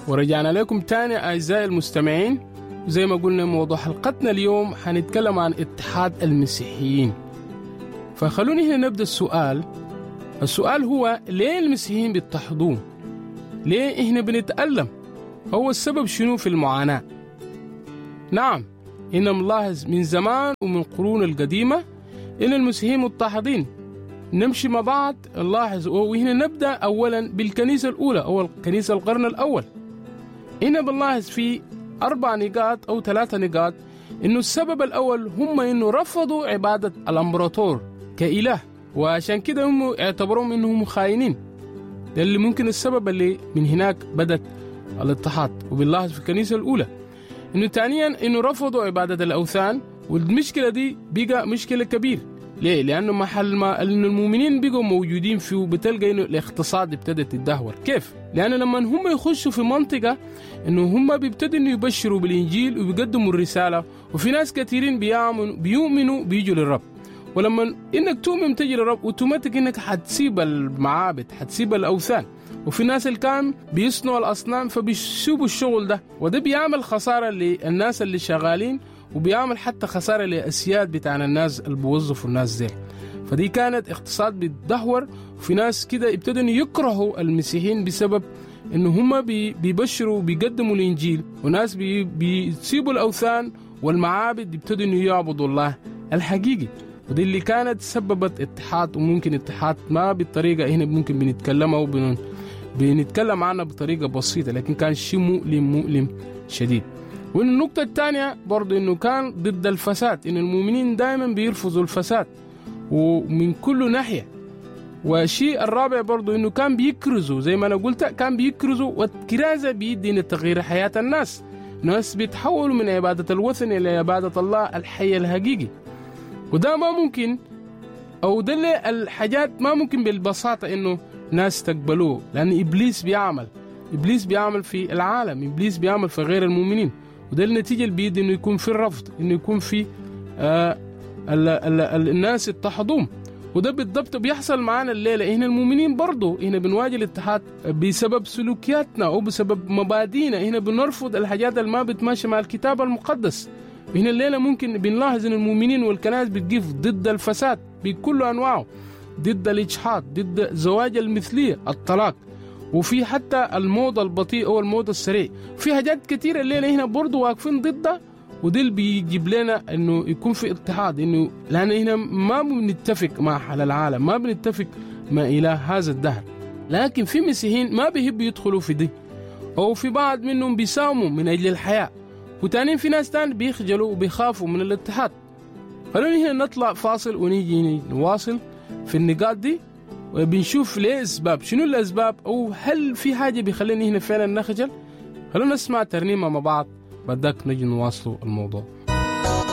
ورجعنا لكم تاني أعزائي المستمعين زي ما قلنا موضوع حلقتنا اليوم حنتكلم عن اتحاد المسيحيين فخلوني هنا نبدأ السؤال السؤال هو ليه المسيحيين بيضطهدون ليه احنا بنتألم هو السبب شنو في المعاناة نعم إن نلاحظ من زمان ومن القرون القديمة إن المسيحيين مضطهدين نمشي مع بعض نلاحظ وهنا نبدأ أولا بالكنيسة الأولى أو الكنيسة القرن الأول هنا بنلاحظ في أربع نقاط أو ثلاثة نقاط إنه السبب الأول هم إنه رفضوا عبادة الأمبراطور كإله وعشان كده هم اعتبروهم إنهم خاينين ده اللي ممكن السبب اللي من هناك بدت الاضطهاد وبنلاحظ في الكنيسة الأولى إنه ثانيا إنه رفضوا عبادة الأوثان والمشكلة دي بقى مشكلة كبيرة ليه؟ لأنه محل ما إنه المؤمنين بقوا موجودين فيه بتلقى إنه الاقتصاد ابتدت تدهور، كيف؟ لأن لما هم يخشوا في منطقة إنه هم بيبتدوا إنه يبشروا بالإنجيل وبيقدموا الرسالة وفي ناس كثيرين بيؤمنوا بيؤمنوا بيجوا للرب ولما إنك تؤمن تجي للرب اوتوماتيك إنك حتسيب المعابد حتسيب الأوثان وفي ناس اللي كان بيصنعوا الأصنام فبيسيبوا الشغل ده وده بيعمل خسارة للناس اللي شغالين وبيعمل حتى خساره للاسياد بتاع الناس اللي بيوظفوا الناس دي فدي كانت اقتصاد بيتدهور وفي ناس كده ابتدوا يكرهوا المسيحيين بسبب ان هم بي بيبشروا وبيقدموا الانجيل وناس بي بيسيبوا الاوثان والمعابد يبتدوا انه يعبدوا الله الحقيقي ودي اللي كانت سببت اتحاد وممكن اتحاد ما بالطريقه هنا ممكن بنتكلمها وبن بنتكلم عنها بطريقه بسيطه لكن كان شيء مؤلم مؤلم شديد والنقطة الثانية برضو انه كان ضد الفساد ان المؤمنين دائما بيرفضوا الفساد ومن كل ناحية والشيء الرابع برضو انه كان بيكرزوا زي ما انا قلت كان بيكرزوا والكرازة بيدي ان تغيير حياة الناس ناس بيتحولوا من عبادة الوثن الى عبادة الله الحي الحقيقي وده ما ممكن او ده اللي الحاجات ما ممكن بالبساطة انه ناس تقبلوه لان ابليس بيعمل ابليس بيعمل في العالم ابليس بيعمل في غير المؤمنين وده النتيجه اللي بيد انه يكون في الرفض انه يكون في آه ال ال ال الناس يضطهدوهم وده بالضبط بيحصل معانا الليله هنا المؤمنين برضه هنا بنواجه الاتحاد بسبب سلوكياتنا او بسبب مبادئنا هنا بنرفض الحاجات اللي ما بتماشى مع الكتاب المقدس هنا الليله ممكن بنلاحظ ان المؤمنين والكنائس بتقف ضد الفساد بكل انواعه ضد الاجحاف ضد زواج المثليه الطلاق وفي حتى الموضة البطيء أو الموضة السريع في حاجات كتيرة الليلة هنا برضو واقفين ضدها وده اللي بيجيب لنا انه يكون في اتحاد انه لان هنا ما بنتفق مع حال العالم ما بنتفق مع اله هذا الدهر لكن في مسيحيين ما بيحبوا يدخلوا في دي او في بعض منهم بيساوموا من اجل الحياه وتانيين في ناس تاني بيخجلوا وبيخافوا من الاتحاد خلونا هنا نطلع فاصل ونيجي نواصل في النقاط دي وبنشوف ليه اسباب شنو الاسباب او هل في حاجه بيخليني هنا فعلا نخجل خلونا نسمع ترنيمه مع بعض بعدك نجي نواصلوا الموضوع